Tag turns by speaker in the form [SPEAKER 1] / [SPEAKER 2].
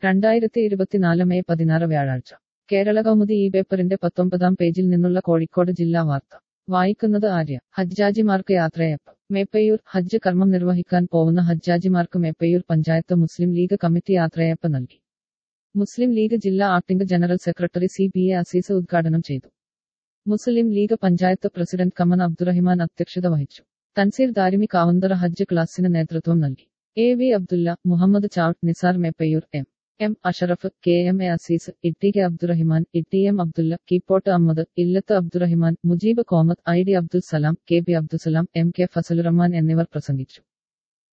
[SPEAKER 1] രണ്ടായിരത്തി ഇരുപത്തിനാല് മെയ് പതിനാറ് വ്യാഴാഴ്ച കേരള കൗമുദി ഈ പേപ്പറിന്റെ പത്തൊമ്പതാം പേജിൽ നിന്നുള്ള കോഴിക്കോട് ജില്ലാ വാർത്ത വായിക്കുന്നത് ആര്യ ഹജ്ജാജിമാർക്ക് യാത്രയപ്പ് മേപ്പയൂർ ഹജ്ജ് കർമ്മം നിർവഹിക്കാൻ പോകുന്ന ഹജ്ജാജിമാർക്ക് മേപ്പയൂർ പഞ്ചായത്ത് മുസ്ലിം ലീഗ് കമ്മിറ്റി യാത്രയപ്പ് നൽകി മുസ്ലിം ലീഗ് ജില്ലാ acting general secretary C B A Azeez ഉദ്ഘാടനം ചെയ്തു മുസ്ലിം ലീഗ് പഞ്ചായത്ത് പ്രസിഡന്റ് കമൻ അബ്ദുറഹിമാൻ അധ്യക്ഷത വഹിച്ചു തൻസീർ ദാരിമി കാവന്തറ ഹജ്ജ് ക്ലാസിന് നേതൃത്വം നൽകി എ വി അബ്ദുല്ല മുഹമ്മദ് ചാവ് Nisar Meppayur M M Ashraf K M A Azeez Itty K Abdurahiman Itty M Abdullah Keeppot Ahmed Illath Abdurahiman Mujeeb Komath I D Abdul Salam K B Abdussalam M K Fazalurahman എന്നിവർ പ്രസംഗിച്ചു